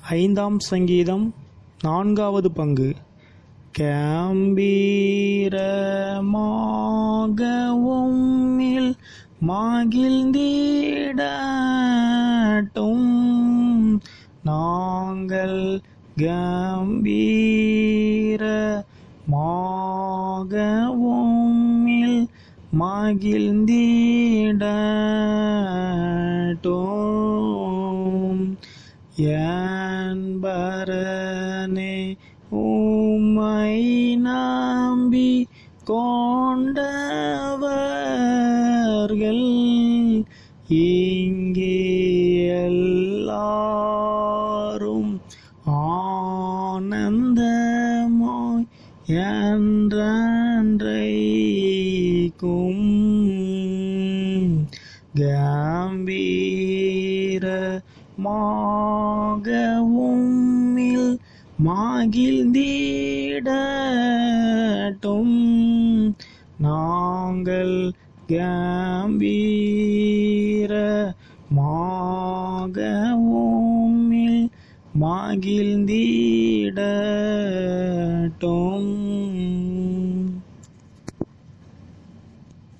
ஐந்தாம் சங்கீதம் நான்காவது பங்கு கம்பீரமாகவும் மகிழ்ந்திடட்டும் நாங்கள் கம்பீரமாகவும் மகிழ்ந்திடட்டும் என்பரனே உம்மை நம்பி கொண்டவர்கள் இங்கே எல்லாரும் ஆனந்தமாய் என்றென்றைக்கும் கம்பீரமாகவும் மகிழ்ந்திடட்டும் நாங்கள் கம்பீரமாகவும் மகிழ்ந்திடட்டும்